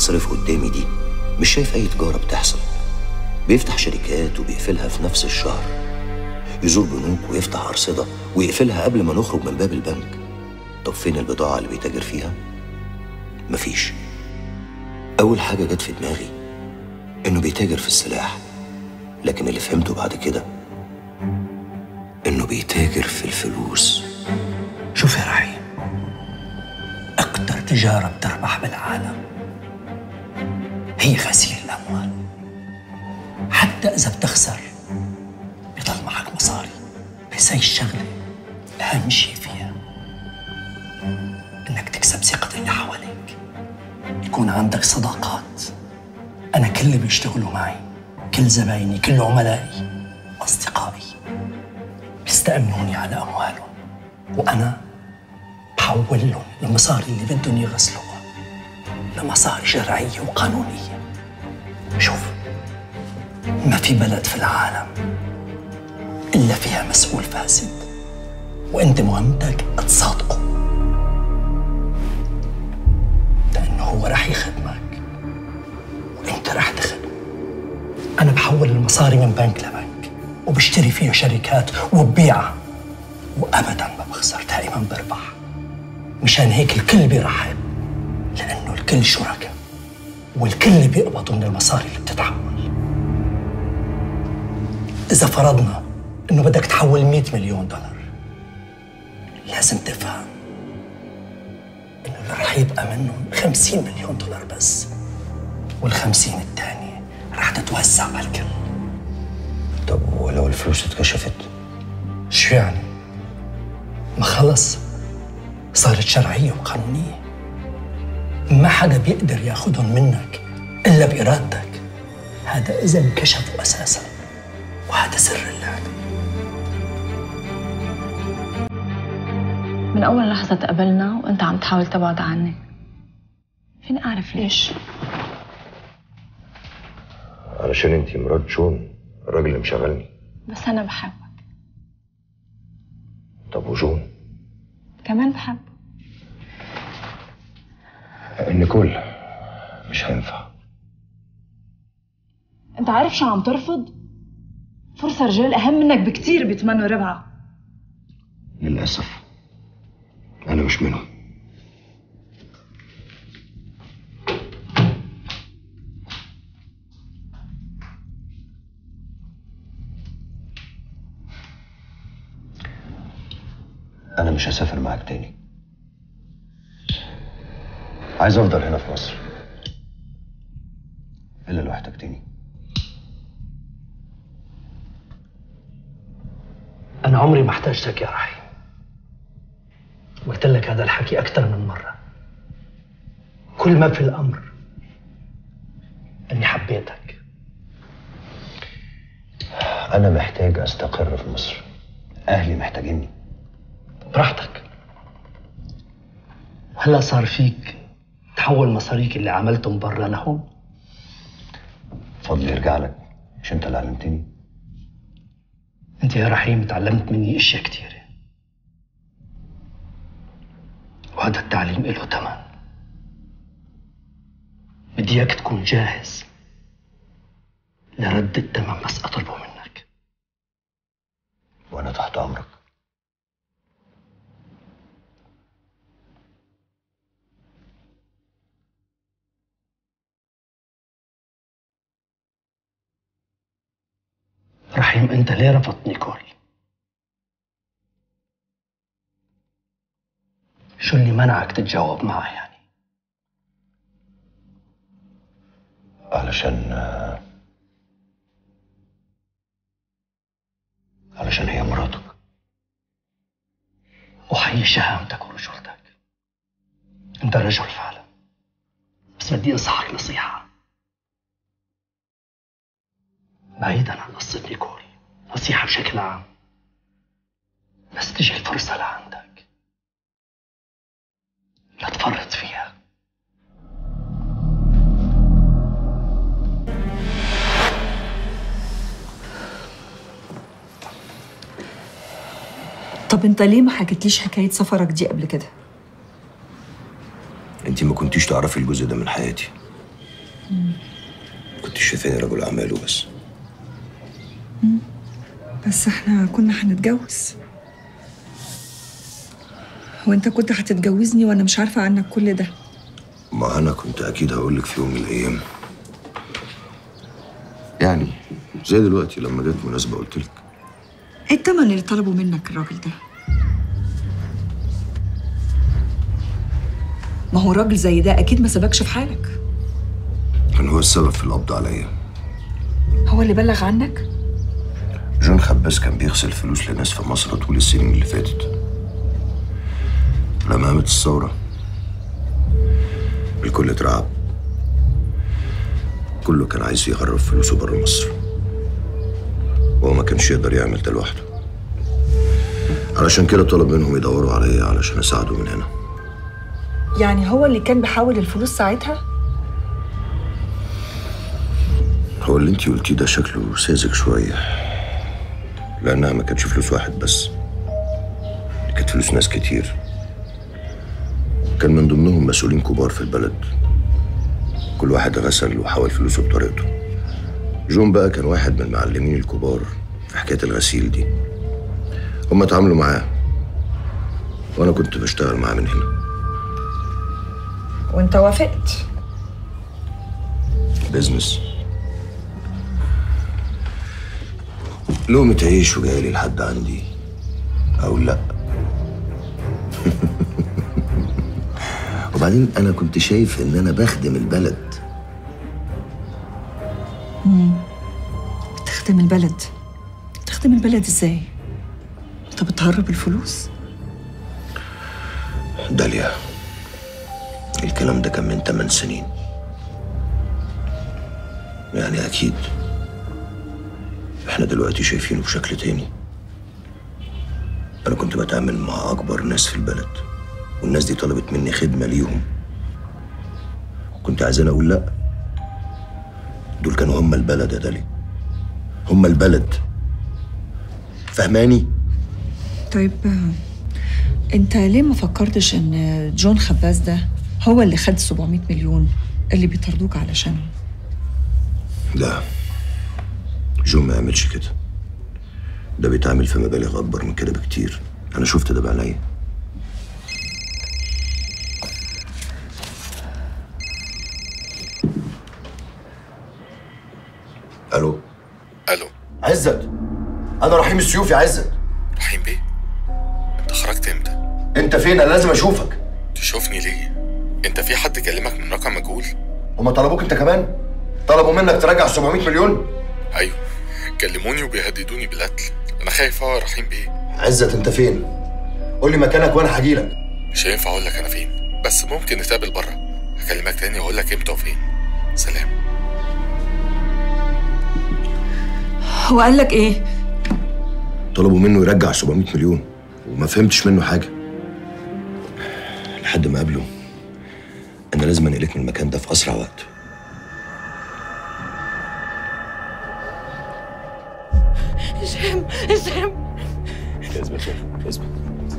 بتتصرف قدامي دي مش شايف أي تجارة بتحصل بيفتح شركات وبيقفلها في نفس الشهر يزور بنوك ويفتح أرصدة ويقفلها قبل ما نخرج من باب البنك طب فين البضاعة اللي بيتاجر فيها؟ مفيش أول حاجة جت في دماغي إنه بيتاجر في السلاح لكن اللي فهمته بعد كده إنه بيتاجر في الفلوس شوف يا رحيم أكتر تجارة بتربح بالعالم هي غسيل الأموال حتى إذا بتخسر بيضل معك مصاري بس هي الشغلة أهم شيء فيها إنك تكسب ثقة اللي حواليك يكون عندك صداقات أنا كل اللي بيشتغلوا معي كل زبايني كل عملائي أصدقائي بيستأمنوني على أموالهم وأنا بحول لهم المصاري اللي بدهم يغسلوها لمصاري شرعية وقانونية شوف ما في بلد في العالم إلا فيها مسؤول فاسد وأنت مهمتك تصادقه لأنه هو رح يخدمك وأنت رح تخدمه أنا بحول المصاري من بنك لبنك وبشتري فيها شركات وببيعها وأبدا ما بخسر دائما بربح مشان هيك الكل بيرحب لأنه الكل شركاء والكل بيقبضوا من المصاري اللي بتتحول إذا فرضنا إنه بدك تحول 100 مليون دولار لازم تفهم إنه اللي رح يبقى منهم 50 مليون دولار بس والخمسين التانية رح تتوزع على الكل طب ولو الفلوس اتكشفت شو يعني؟ ما خلص صارت شرعية وقانونية ما حدا بيقدر ياخدهم منك إلا بإرادتك هذا إذا انكشفوا أساسا وهذا سر اللعبة من أول لحظة تقابلنا وأنت عم تحاول تبعد عني فيني أعرف ليش؟ علشان انتي مرات جون الراجل اللي مشغلني بس أنا بحبك طب وجون كمان بحبه نيكول مش هينفع أنت عارف شو عم ترفض؟ فرصة رجال أهم منك بكتير بيتمنوا ربعها للأسف أنا مش منهم أنا مش هسافر معاك تاني عايز أفضل هنا في مصر إلا لو احتجتني أنا عمري ما احتاجتك يا رحيم قلت لك هذا الحكي أكثر من مرة كل ما في الأمر أني حبيتك أنا محتاج أستقر في مصر أهلي محتاجيني براحتك هلا صار فيك تحول مصاريك اللي عملتهم برا لهون فضلي يرجع لك مش أنت اللي علمتني انت يا رحيم تعلمت مني اشياء كثيرة وهذا التعليم له ثمن بدي اياك تكون جاهز لرد الثمن بس اطلبه منك وأنا تحت أمرك رحيم انت ليه رفضت نيكول شو اللي منعك تتجاوب معها يعني علشان علشان هي مراتك وحي شهامتك ورجولتك انت رجل فعلا بس بدي انصحك نصيحة بعيدا عن قصة نيكول نصيحة بشكل عام بس تجي الفرصة لعندك لا تفرط فيها طب انت ليه ما حكيتليش حكايه سفرك دي قبل كده انت ما كنتيش تعرفي الجزء ده من حياتي كنت شايفاني رجل اعمال وبس بس احنا كنا هنتجوز وانت كنت هتتجوزني وانا مش عارفه عنك كل ده ما انا كنت اكيد هقول لك في يوم من الايام يعني زي دلوقتي لما جت مناسبه قلت لك ايه التمن اللي طلبوا منك الراجل ده ما هو راجل زي ده اكيد ما سابكش في حالك كان هو السبب في القبض عليا هو اللي بلغ عنك جون خباز كان بيغسل فلوس لناس في مصر طول السنين اللي فاتت لما قامت الثورة الكل اترعب كله كان عايز يهرب فلوسه بره مصر وهو ما كانش يقدر يعمل ده لوحده علشان كده طلب منهم يدوروا عليا علشان اساعده من هنا يعني هو اللي كان بيحول الفلوس ساعتها هو اللي انتي قلتيه ده شكله ساذج شوية لأنها ما كانتش فلوس واحد بس دي كانت فلوس ناس كتير كان من ضمنهم مسؤولين كبار في البلد كل واحد غسل وحول فلوسه بطريقته جون بقى كان واحد من المعلمين الكبار في حكاية الغسيل دي هما اتعاملوا معاه وأنا كنت بشتغل معاه من هنا وانت وافقت بيزنس لقمة عيش وجايلي لحد عندي أو لأ وبعدين أنا كنت شايف إن أنا بخدم البلد تخدم البلد تخدم البلد ازاي انت بتهرب الفلوس داليا الكلام ده كان من 8 سنين يعني أكيد إحنا دلوقتي شايفينه بشكل تاني أنا كنت بتعامل مع أكبر ناس في البلد والناس دي طلبت مني خدمة ليهم كنت عايزين أقول لأ دول كانوا هم البلد يا داليا هم البلد فهماني؟ طيب آه، انت ليه ما فكرتش ان جون خباز ده هو اللي خد 700 مليون اللي بيطردوك علشانه لا جون ما يعملش كده ده بيتعامل في مبالغ أكبر من كده بكتير أنا شفت ده بعينيا ألو الو عزت أنا رحيم السيوف يا عزت رحيم بيه انت خرجت امتى أنت فين أنا لازم أشوفك تشوفني ليه انت في حد كلمك من رقم مجهول هما طلبوك أنت كمان طلبوا منك ترجع 700 مليون ايوه كلموني وبيهددوني بالقتل انا خايف اه يا رحيم بيه عزت أنت فين قول لي مكانك وأنا هجيلك مش هينفع اقول لك انا فين بس ممكن نتقابل بره هكلمك تاني واقول لك امتى وفين سلام هو قال لك ايه طلبوا منه يرجع 700 مليون وما فهمتش منه حاجة لحد ما قابله أنا لازم أنقلك من المكان ده في أسرع وقت هشام هشام اثبت اثبت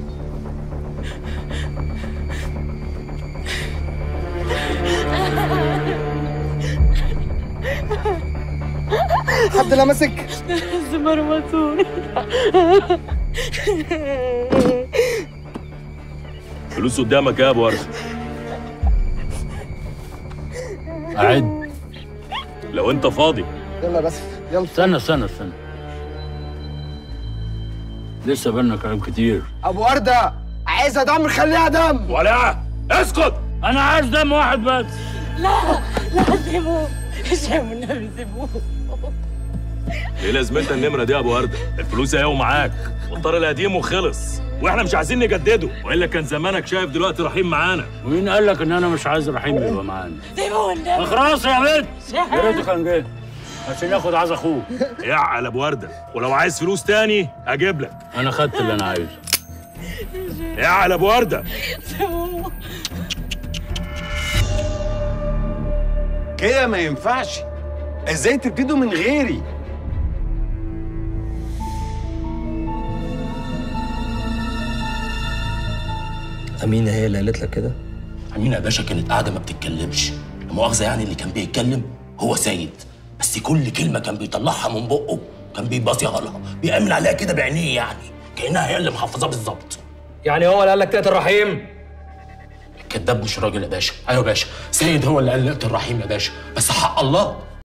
حد لمسك مرمطون فلوس قدامك يا ابو ورد أعد لو انت فاضي يلا بس يلا استنى استنى استنى لسه بالنا كلام كتير ابو ورده عايزه دم خليها دم ولا اسكت أنا عايز دم واحد بس لا لا سيبوه هشام والنبي سيبوه ايه لازمتها النمره دي يا ابو ورده الفلوس اهي ومعاك والطار القديم وخلص واحنا مش عايزين نجدده والا كان زمانك شايف دلوقتي رحيم معانا ومين قال لك إن أنا مش عايز رحيم يبقى معانا سيبوه والنبي خلاص يا بنت يا ريته كان جه عشان ياخد عايز أخوه يعقل ابو ورده ولو عايز فلوس تاني اجيب لك أنا خدت اللي أنا عايزه يعقل ابو ورده سيبوه كده ما ينفعش ازاي تبتدوا من غيري أمينة هي اللي قالت لك كده؟ أمينة يا باشا كانت قاعدة ما بتتكلمش المؤاخذه يعني اللي كان بيتكلم هو سيد بس كل كلمه كان بيطلعها من بقه كان بيبصيها لها بيأمن عليها كده بعينيه يعني كانها هي اللي محفظاه بالظبط يعني هو اللي قال لك تقتل رحيم الكذاب مش راجل يا باشا ايوه يا باشا سيد هو اللي قال لي اقتل رحيم يا باشا بس حق الله